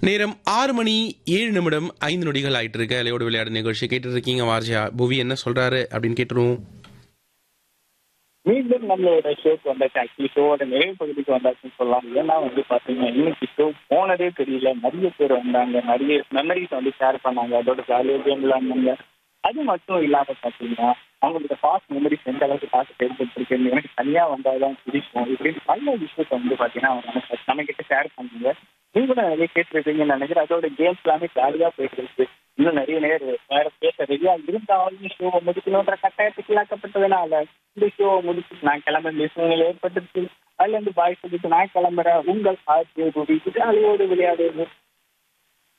நேரம் ஆறு மணி ஏழு நிமிடம் ஐந்து நொடிகள் ஆயிட்டு இருக்கு அலையோடு விளையாடு நிகழ்ச்சி கேட்டு இருக்கீங்க வார்ஜியா புவி என்ன சொல்றாரு அப்படின்னு கேட்டுருவோம் மீண்டும் நம்மளோட ஷோக்கு வந்தாச்சு ஆக்சுவலி ஷோவோட நிறைவு பகுதிக்கு வந்தாச்சுன்னு சொல்லலாம் ஏன்னா வந்து பாத்தீங்கன்னா இன்னைக்கு ஷோ போனதே தெரியல நிறைய பேர் வந்தாங்க நிறைய மெமரிஸ் வந்து ஷேர் பண்ணாங்க அதோட ஜாலியாக கேம் விளையாண்டாங்க அது மட்டும் இல்லாம பாத்தீங்கன்னா அவங்களோட பாஸ்ட் மெமரிஸ் எந்த அளவுக்கு பார்த்து செயல்பட்டுருக்குன்னு எனக்கு தனியா வந்தாதான் பிடிக்கும் இப்படின்னு பல விஷயத்தை வந்து பாத்தீங்கன்னா அவங்க நம்ம நம்ம கிட்ட ஷேர் பண்ணுங்க நீங்களும் நிறைய கேட்டிருப்பீங்கன்னு நினைக்கிறேன் அதோட கேம்ஸ் எல்லாமே ஜாலியா போயிட்டு இருக்கு இன்னும் நிறைய நேர் வேற பேச ரெடியா இருந்தாலும் ஷோவை முடிக்கணுன்ற கட்டாயத்துக்கு இல்லாக்கப்பட்டதுனால இந்த ஷோவை முடிச்சு நான் கிளம்ப வேண்டிய சூழ்நிலை ஏற்பட்டுருச்சு அதுல இருந்து பாய் சொல்லிட்டு நான் கிளம்புறேன் உங்கள் ஆர்ஜே ரூபி இது அலையோடு விளையாடு